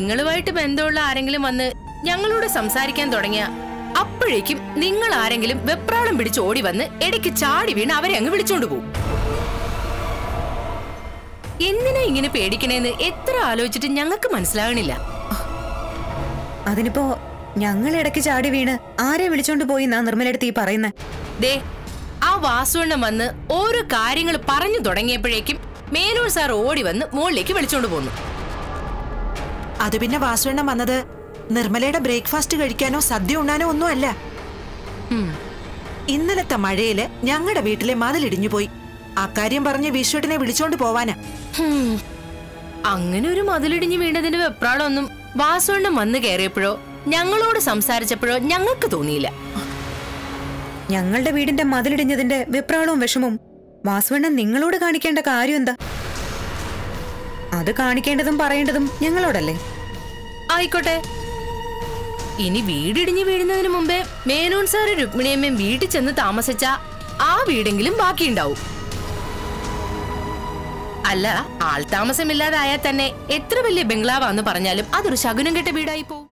നിങ്ങളുമായിട്ട് ബന്ധമുള്ള ആരെങ്കിലും വന്ന് ഞങ്ങളോട് സംസാരിക്കാൻ തുടങ്ങിയ അപ്പോഴേക്കും നിങ്ങൾ ആരെങ്കിലും വെപ്രാളം പിടിച്ച് ഓടി വന്ന് ഇടയ്ക്ക് ചാടി വീണ് അവരെ അങ്ങ് വിളിച്ചോണ്ട് പോകും എന്തിനാ ഇങ്ങനെ പേടിക്കണേന്ന് എത്ര ആലോചിച്ചിട്ട് ഞങ്ങൾക്ക് മനസ്സിലാകണില്ല അതിനിപ്പോ ഞങ്ങൾ ഇടയ്ക്ക് ചാടി വീണ് ആരെ വിളിച്ചോണ്ട് പോയി എന്നാ നിർമ്മലെടുത്ത് ഈ പറയുന്നേ ദേ ആ വാസുവണ്ണം വന്ന് ഓരോ കാര്യങ്ങൾ പറഞ്ഞു തുടങ്ങിയപ്പോഴേക്കും മേനൂർ സാർ ഓടി വന്ന് മുകളിലേക്ക് വിളിച്ചോണ്ട് പോന്നു അത് പിന്നെ വാസുവണ്ണം വന്നത് നിർമ്മലയുടെ ബ്രേക്ക്ഫാസ്റ്റ് കഴിക്കാനോ സദ്യ ഉണ്ണാനോ ഒന്നുമല്ല ഉം. ഇന്നലത്തെ മഴയില് ഞങ്ങളുടെ വീട്ടിലെ മതിലിടിഞ്ഞു പോയി അക്കാര്യം പറഞ്ഞ് വിശ്വട്ടിനെ വിളിച്ചോണ്ട് പോവാനാ ഹും. അങ്ങനെ ഒരു മതിലിടിഞ്ഞ് വീണതിന്റെ വെപ്രാളമൊന്നും വാസുവണ്ണം വന്ന് കയറിയപ്പോഴോ ഞങ്ങളോട് സംസാരിച്ചപ്പോഴോ ഞങ്ങൾക്ക് തോന്നിയില്ല ഞങ്ങളുടെ വീടിന്റെ മതിലിടിഞ്ഞതിന്റെ വെപ്രാളവും വിഷമവും വാസുവണ്ണൻ നിങ്ങളോട് കാണിക്കേണ്ട കാര്യം എന്താ അത് കാണിക്കേണ്ടതും പറയേണ്ടതും ഞങ്ങളോടല്ലേ ആയിക്കോട്ടെ ഇനി വീടിടിഞ്ഞ് വീഴുന്നതിന് മുമ്പേ മേനോൻ സാറ് രുക്മിണിയമ്മയും വീട്ടിൽ ചെന്ന് താമസിച്ച ആ വീടെങ്കിലും ബാക്കിയുണ്ടാവും അല്ല ആൾ താമസമില്ലാതായാൽ തന്നെ എത്ര വലിയ ബംഗ്ലാവാന്ന് പറഞ്ഞാലും അതൊരു ശകുനം കെട്ട വീടായി പോവും